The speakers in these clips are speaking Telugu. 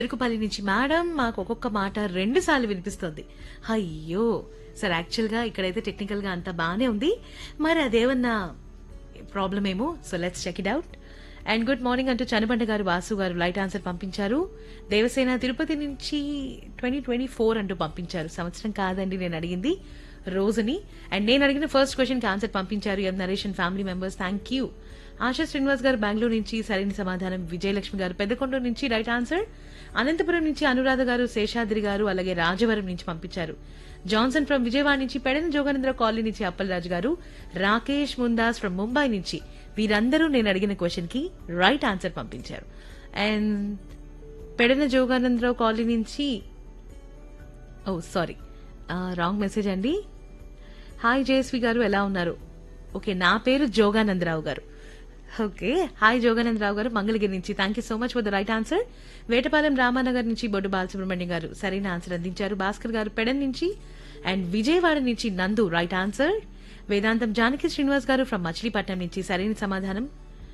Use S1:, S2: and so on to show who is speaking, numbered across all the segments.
S1: ఎరుకుపల్లి నుంచి మేడం మాకు ఒక్కొక్క మాట రెండు సార్లు వినిపిస్తుంది అయ్యో సార్ యాక్చువల్ గా ఇక్కడైతే టెక్నికల్ గా అంత బానే ఉంది మరి అదేమన్నా ప్రాబ్లం ఏమో so let's check it out and good morning అంటూ చనబండ గారు వాసు గారు లైట్ ఆన్సర్ పంపించారు దేవసేన తిరుపతి నుంచి ట్వంటీ ట్వంటీ ఫోర్ అంటూ పంపించారు సంవత్సరం కాదండి నేను అడిగింది రోజుని అండ్ నేను అడిగిన ఫస్ట్ క్వశ్చన్ కి ఆన్సర్ పంపించారు M Naresh and family members thank you Asha Srinivas garu Bengaluru నుంచి సరైన సమాధానం విజయలక్ష్మి గారు పెద్దకొండూరు నుంచి రైట్ ఆన్సర్ అనంతపురం నుంచి అనురాధ గారు శేషాద్రి గారు అలాగే రాజవరం నుంచి పంపించారు జాన్సన్ ఫ్రం విజయవాడ నుంచి పెడన జోగనేంద్ర కాలనీ నుంచి అప్పలరాజు గారు రాకేష్ ముందాస్ ఫ్రం ముంబై నుంచి వీరందరూ నేను అడిగిన క్వశ్చన్ కి రైట్ ఆన్సర్ పంపించారు అండ్ పెడన జోగానందరావు కాలనీ నుంచి ఓ సారీ రాంగ్ మెసేజ్ అండి హాయ్ జయశ్రీ గారు ఎలా ఉన్నారు ఓకే నా పేరు జోగానందరావు గారు ఓకే హాయ్ జోగానందరావు గారు మంగళగిరి నుంచి thank you so much for the right answer Vetapalem Ramanagar నుంచి బొడ్డు బాలసుబ్రహ్మణ్యం గారు సరైన ఆన్సర్ అందించారు భాస్కర్ గారు పెడన్ నుంచి అండ్ విజయవాడ నుంచి నందు రైట్ ఆన్సర్ వేదాంతం జానకి శ్రీనివాస్ గారు ఫ్రమ్ మచిలీపట్నం నుంచి సరైన సమాధానం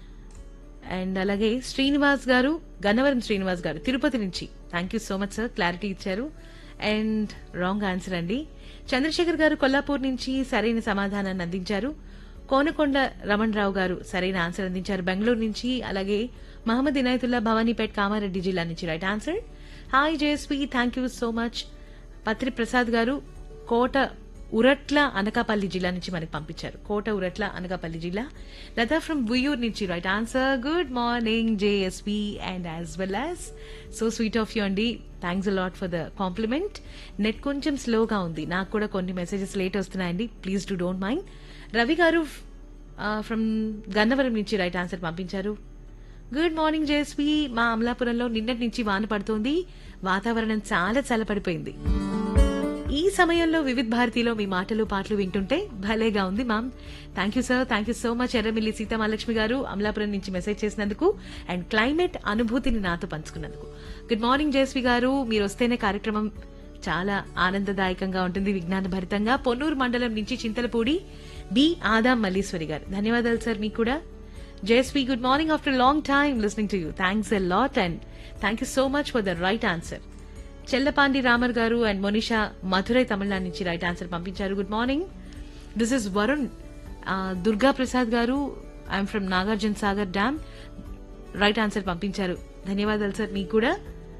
S1: అండ్ అలాగే శ్రీనివాస్ గారు గన్నవరం శ్రీనివాస్ గారు తిరుపతి నుంచి thank you so much sir clarity ఇచ్చారు అండ్ రాంగ్ ఆన్సర్ అండి చంద్రశేఖర్ గారు కొల్లాపూర్ నుంచి సరైన సమాధానాన్ని అందించారు కోనకొండ రమణరావు గారు సరైన ఆన్సర్ అందించారు బెంగళూరు నుంచి అలాగే మహమ్మద్ ఇనాయతుల్లా భవానీపేట్ కామారెడ్డి జిల్లా నుంచి right answer hi JSP thank you so much Patri Prasad garu Kota ఉరట్ల Anakapalli జిల్లా నుంచి మనకి పంపించారు కోట ఉరట్ల అనకాపల్లి జిల్లా లతా ఫ్రమ్ బుయూర్ నుంచి right answer good morning JSP and as well as so sweet of you అండి thanks a lot for the compliment net కొంచెం స్లోగా ఉంది నాకు కూడా కొన్ని మెసేజెస్ లేట్ వస్తున్నాయండి please do don't mind Ravi garu from Gannavaram నుంచి రైట్ ఆన్సర్ పంపించారు గుడ్ మార్నింగ్ జేఎస్పీ మా అమలాపురంలో నిన్నటి నుంచి వాన పడుతోంది వాతావరణం చాలా చల్లపడిపోయింది ఈ సమయంలో వివిధ్ భారతిలో మీ మాటలు పాటలు వింటుంటే భలేగా ఉంది ma'am thank you sir thank you so much Erramilli Seethamahalakshmi garu Amalapuram నుంచి మెసేజ్ చేసినందుకు అండ్ క్లైమేట్ అనుభూతిని నాతో పంచుకున్నందుకు గుడ్ మార్నింగ్ జయశ్రీ గారు మీరు వస్తేనే కార్యక్రమం చాలా ఆనందదాయకంగా ఉంటుంది విజ్ఞాన భరితంగా పొన్నూరు మండలం నుంచి చింతలపూడి బి ఆదాం మల్లీశ్వరి గారు ధన్యవాదాలు సార్ మీకు కూడా Jayashree good morning after long time listening to you thanks a lot and thank you so much for the right answer Chellapandi Ramar garu and Monisha Madurai Tamil Nadu నుంచి రైట్ ఆన్సర్ పంపించారు good morning this is Varun Durga Prasad garu I'm from Nagarjuna Sagar dam right answer పంపించారు ధన్యవాదాలు సార్ మీకు కూడా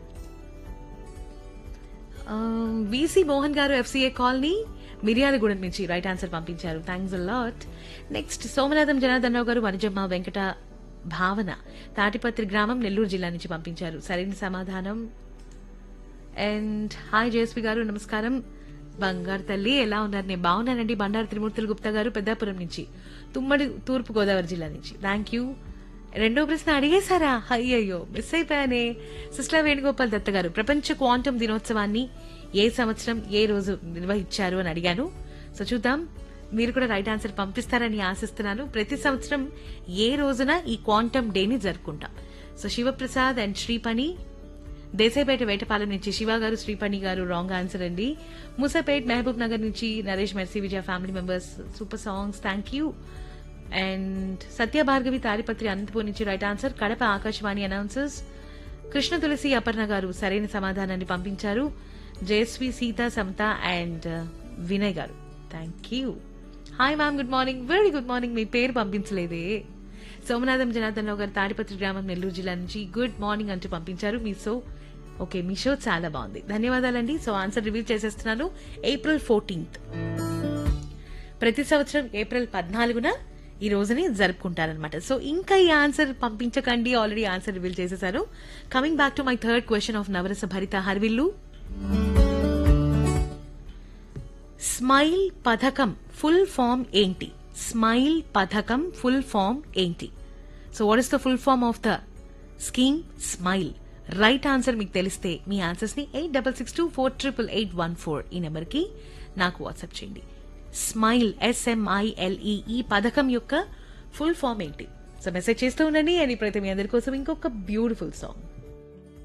S1: విసి మోహన్ గారు ఎఫ్సీఏ కాలనీ మిర్యాలగూడెం నుంచి రైట్ ఆన్సర్ పంపించారు thanks a lot next Somanatham Janardhan Rao garu Vanajamma Venkata భావన తాటిపత్రి గ్రామం నెల్లూరు జిల్లా నుంచి పంపించారు సరైన సమాధానం అండ్ హాయ్ జయశ్రీ గారు నమస్కారం బంగారు తల్లి ఎలా ఉన్నారు నేను బాగున్నానండి బండారు త్రిమూర్తులు గుప్తా గారు పెద్దాపురం నుంచి తుమ్మడి తూర్పు గోదావరి జిల్లా నుంచి థ్యాంక్ యూ రెండో ప్రశ్న అడిగేశారా అయ్యయ్యో మిస్ అయిపోయానే సిస్టర్ వేణుగోపాల్ దత్త గారు ప్రపంచ క్వాంటం దినోత్సవాన్ని ఏ సంవత్సరం ఏ రోజు నిర్వహించారు అని అడిగాను సో చూద్దాం మీరు కూడా రైట్ ఆన్సర్ పంపిస్తారని ఆశిస్తున్నాను ప్రతి సంవత్సరం ఏ రోజున ఈ క్వాంటమ్ డేని జరుపుకుంటాం సో శివప్రసాద్ అండ్ శ్రీపణి దేశాయిపేట వేటపాలెం నుంచి శివ గారు శ్రీపణి గారు రాంగ్ ఆన్సర్ అండి ముసాపేట్ మహబూబ్ నగర్ నుంచి Naresh Mercy Vijaya family members super songs thank you and Satya Bhargavi Tadipatri Anantapur నుంచి right answer Kadapa Akashvani announcers Krishna Tulasi Aparna garu సరైన సమాధానాన్ని పంపించారు Jayashree Seetha Samatha and Vinay garu thank you hi ma'am good morning very good morning మీ పేరు పంపించలేదే సోమనాథం జనార్దన్ రావు గారు తాడిపత్రి గ్రామం నెల్లూరు జిల్లా నుంచి గుడ్ మార్నింగ్ అంటూ పంపించారు మీ సో ఓకే మీ షో చాలా బాగుంది ధన్యవాదాలండి సో ఆన్సర్ రివీల్ చేసేస్తున్నాను ఏప్రిల్ ఫోర్టీన్త్ ప్రతి సంవత్సరం ఏప్రిల్ పద్నాలుగున ఈ రోజుని జరుపుకుంటారనమాట సో ఇంకా ఈ ఆన్సర్ పంపించకండి ఆల్రెడీ ఆన్సర్ రివీల్ చేసేసారు coming back to my third question of నవరస భరిత హర్విల్లు స్మైల్ పథకం ఫుల్ ఫామ్ ఏంటి స్మైల్ పథకం ఫుల్ ఫామ్ ఏంటి so what is the full form of the scheme smile right answer మీకు తెలిస్తే మీ ఆన్సర్స్ ని eight double six two four triple eight one four ఈ నెంబర్ కి నాకు వాట్సాప్ చేయండి స్మైల్ ఎస్ఎంఐఎల్ఈ ఈ పథకం యొక్క ఫుల్ ఫామ్ ఏంటి సో మెసేజ్ చేస్తూ ఉండండి అని ప్రతి మీ అందరి కోసం ఇంకొక బ్యూటిఫుల్ సాంగ్